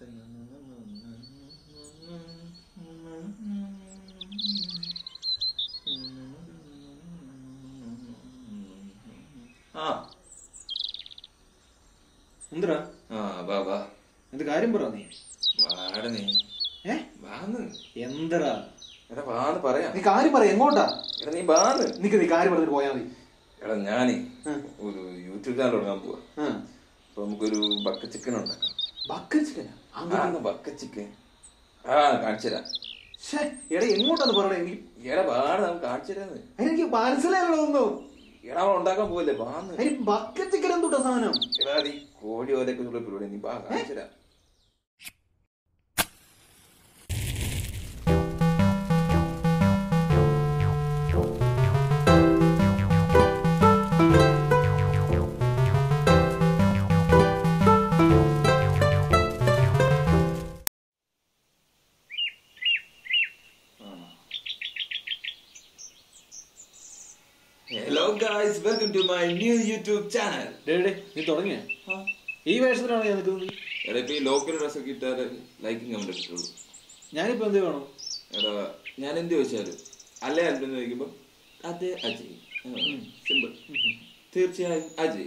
ആ എന്തിനാ ആ വാ വാ എന്ത് കാര്യം പറ നീ വാട നീ ഏ വാന്ന് എന്തടാ എടാ വാന്ന് പറയാം നീ കാര്യം പറ എങ്ങോട്ടാ എടാ നീ വാന്ന് നിക്ക് നീ കാര്യം പറഞ്ഞിട്ട് പോയാ മതി എടാ ഞാനേ ഉം. ഒരു യൂട്യൂബ് ചാനൽ തുടങ്ങാൻ പോവാ ആ. അപ്പൊ നമുക്കൊരു ബക്ക ചിക്കൻ ഉണ്ടാക്കാം ബക്കറ്റ് ചിക്കനാ ആ ബക്ക ചിക്കൻ ആ കാണിച്ചു തരാം ശ്ശേ, എടാ എങ്ങോട്ടാന്ന് പറയണേ എനിക്ക് എടാ വാട നമുക്ക് കാണിച്ചു തരാന്ന് എനിക്ക് മനസ്സിലായല്ലോ ഒന്നും എടാ അവൻ ഉണ്ടാക്കാൻ പോവല്ലേ വാന്ന് അതിന് ബക്കറ്റ് ചിക്കൻ എന്തുട്ടാ സാധനം എടാ നീ കോഴി പോലെയൊക്കെ ഉള്ള പരിപാടി നീ വാ കാണിച്ചു തരാം hello guys welcome to my new YouTube channel ഡേ ഡേ, നീ തുടങ്ങിയ ഈ വേഷത്തിലാണ് ഞാൻ നിൽക്കുന്നത് എടാ ഇപ്പൊ ഈ ലോക്കൽ ഡ്രസ് ഒക്കെ ഇട്ടാല് ലൈക്കും കമന്റ് ഇട്ടുള്ളൂ ഞാനിപ്പോ എന്ത് വേണം എടാ ഞാൻ എന്ത് ചോദിച്ചാലും അല്ലേ അല്ലെന്ന് ചോദിക്കുമ്പോ അതെ അജയ് സിമ്പിൾ തീർച്ചയായും Ajay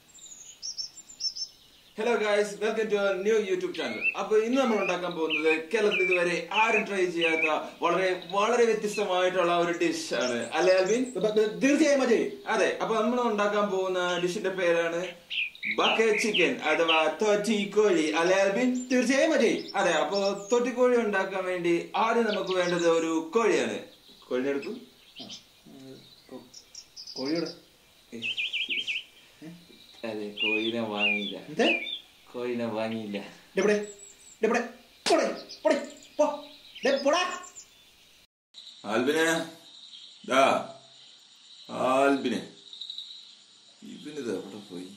hello guys welcome to new YouTube channel അപ്പൊ ഇന്ന് നമ്മൾ ഉണ്ടാക്കാൻ പോകുന്നത് കേരളത്തിൽ ഇതുവരെ ആരും ട്രൈ ചെയ്യാത്ത വളരെ വളരെ വ്യത്യസ്തമായിട്ടുള്ള ഒരു ഡിഷ് ആണ് അല്ലേ അൽബിൻ തീർച്ചയായും അജയ് അതെ അപ്പൊ നമ്മൾ ഉണ്ടാക്കാൻ പോകുന്ന ഡിഷിന്റെ പേരാണ് ബക്കറ്റ് ചിക്കൻ അഥവാ തൊറ്റി കോഴി അല്ലേ അൽബിൻ തീർച്ചയായും അജയ് അതെ അപ്പൊ തൊട്ടിക്കോഴി ഉണ്ടാക്കാൻ വേണ്ടി ആദ്യം നമുക്ക് വേണ്ടത് ഒരു കോഴിയാണ് കോഴിനെ എടുക്കും കോഴിയുടെ അതെ കോഴിനെ വാങ്ങിയില്ല എന്തേ കോഴിനെ വാങ്ങിയില്ല ഡെവിടെ ഡെവിടെ പോടെ പോടെ പോ ഡേ പോടാ ആൽബിനെ ദാ ആൽബിനെ ഇവനിത് എവിടെ പോയി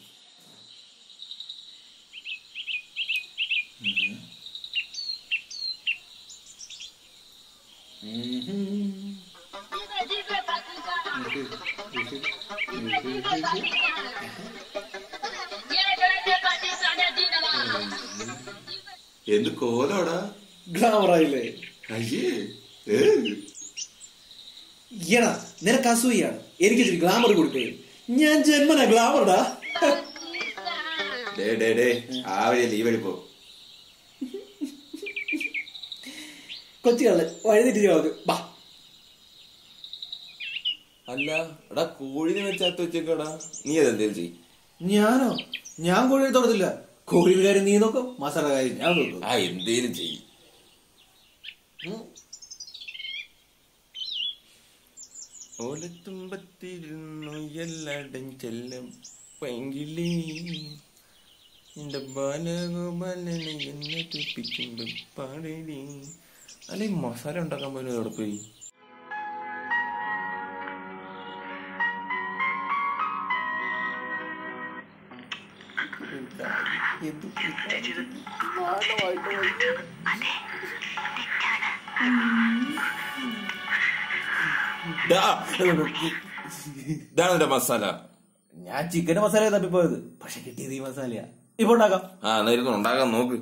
ഉം. എന്ത് കോലോടാ ഗ്ലാമറായില്ലേ അയ്യേ ഏ. എടാ നിനക്ക് അസൂയാണ് എനിക്ക് ഇച്ചിരി ഗ്ലാമർ കൊടുക്കേ ഞാൻ ജന്മന ഗ്ലാമർടാ ഡേ ഡേ ഡേ ആ വഴി ലീവ് എടുപ്പോ കൊച്ചുകളെ വഴുതിട്ട് ചോദിച്ചു ബാ അല്ല എടാ കോഴിനെ വെച്ചാത്ത വെച്ചേക്കടാ നീ അതെന്തേലും ചെയ് ഞാനോ ഞാൻ കോഴി തൊടത്തില്ല കോഴി കാര്യം നീ നോക്കും മസാല കാര്യം ഞാൻ നോക്കും ആ എന്തേലും ചെയ് ഓലത്തുമ്പത്തിരുന്നു എല്ലാടം ചെല്ലും പൈങ്കിളി എന്റെ ബാലഗോപാലനെ എന്നെ തുപ്പിക്കുമ്പോ പാടേടി അല്ലെ മസാല ഉണ്ടാക്കാൻ പോലും അവിടെ പോയി ഇതാണ് എന്റെ മസാല ഞാൻ ചിക്കന്റെ മസാല തപ്പിപ്പോയത് പക്ഷെ കിട്ടിയത് ഈ മസാലയാ ഇപ്പൊ ഉണ്ടാക്കാം ആ എന്നായിരുന്നു ഉണ്ടാക്കാൻ നോക്ക്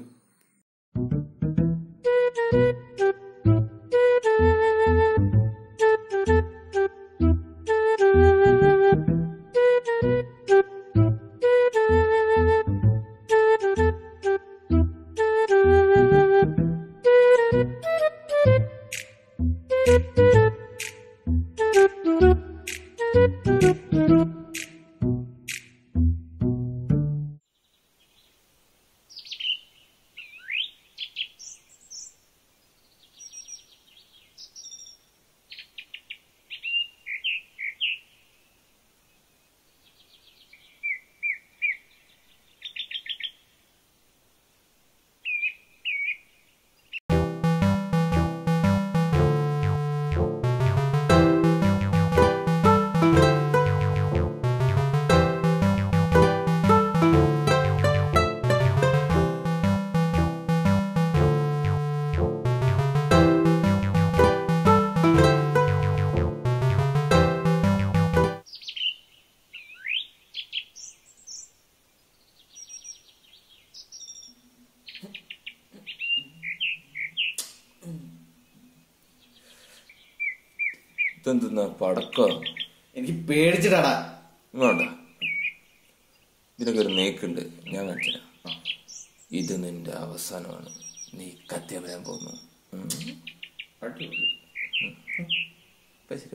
ഇതെന്തെന്നാ പടക്കോ എനിക്ക് പേടിച്ചിട്ടാടാ വേണ്ട ഇതിനൊക്കെ ഒരു നേക്കുണ്ട് ഞാൻ കാണിച്ചുതരാം ഇത് നിന്റെ അവസാനമാണ് നീ കത്തി പറയാൻ പോകുന്നു ഉം. അടിപൊളി. ഇപ്പൊ ശരി.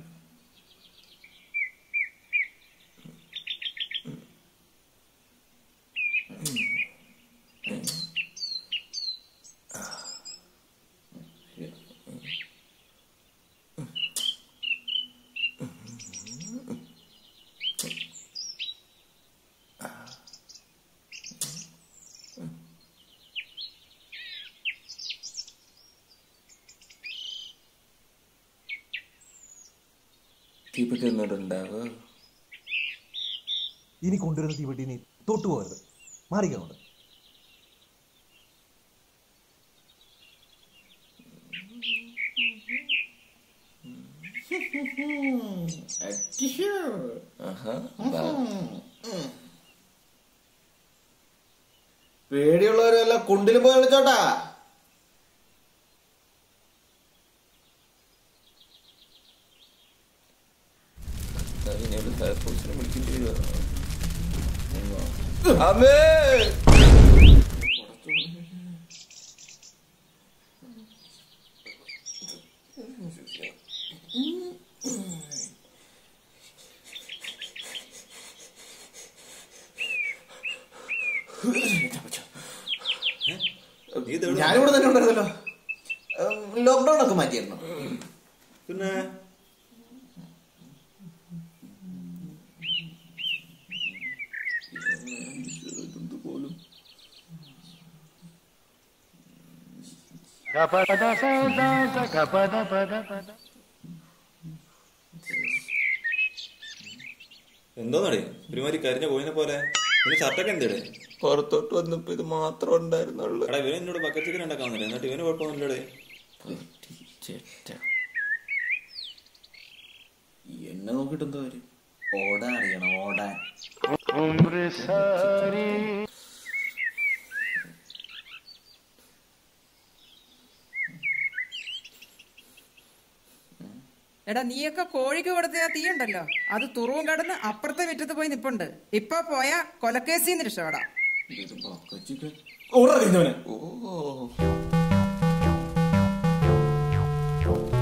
തീപ്പെട്ടി ഒന്നും ഉണ്ടാവുക ഇനി കൊണ്ടുവരുന്ന തീവട്ടി നീ തൊട്ടു പോകരുത് മാറിക്കുന്നുണ്ട് ആഹാ വാ. പേടിയുള്ളവരെല്ലാം കുണ്ടിലും പോയി കളിച്ചോട്ടാ അതിനോട് ഫയർഫോഴ്സിനെ വിളിക്കേണ്ടി വരുമോ? അമ്മേ ഞാനിവിടെ തന്നെ ഉണ്ടായിരുന്നല്ലോ ലോക്ക്ഡൌൺ ഒക്കെ മാറ്റിയായിരുന്നു പിന്നെ എന്തോന്നടേ ഒരുമാതിരി കരിഞ്ഞ പോയിനെ പോലെ നിന്റെ ഷർട്ടൊക്കെ എന്തേടെ പുറത്തോട്ട് വന്നപ്പോ ഇത് മാത്രം ഉണ്ടായിരുന്നുള്ളു എടാ ഇവന് എന്നോട് ബക്കറ്റ് ചിക്കൻ ഉണ്ടാക്കാന്നില്ല എന്നിട്ട് ഇവന് കുഴപ്പമൊന്നുമില്ലടേ എന്നെ നോക്കിട്ട് എന്തോ കാര്യം ഓടാൻ അറിയണം ഓടാൻ എടാ നീയൊക്കെ കോഴിക്ക് കൊടുത്ത ആ തീ ഉണ്ടല്ലോ അത് തുറവും കടന്ന് അപ്പുറത്തെ വിറ്റത്ത് പോയി നിപ്പുണ്ട് ഇപ്പൊ പോയാ കൊലക്കേസിന്ന് രക്ഷപ്പെടാം ഓടാ കഴിഞ്ഞവനെ ഓ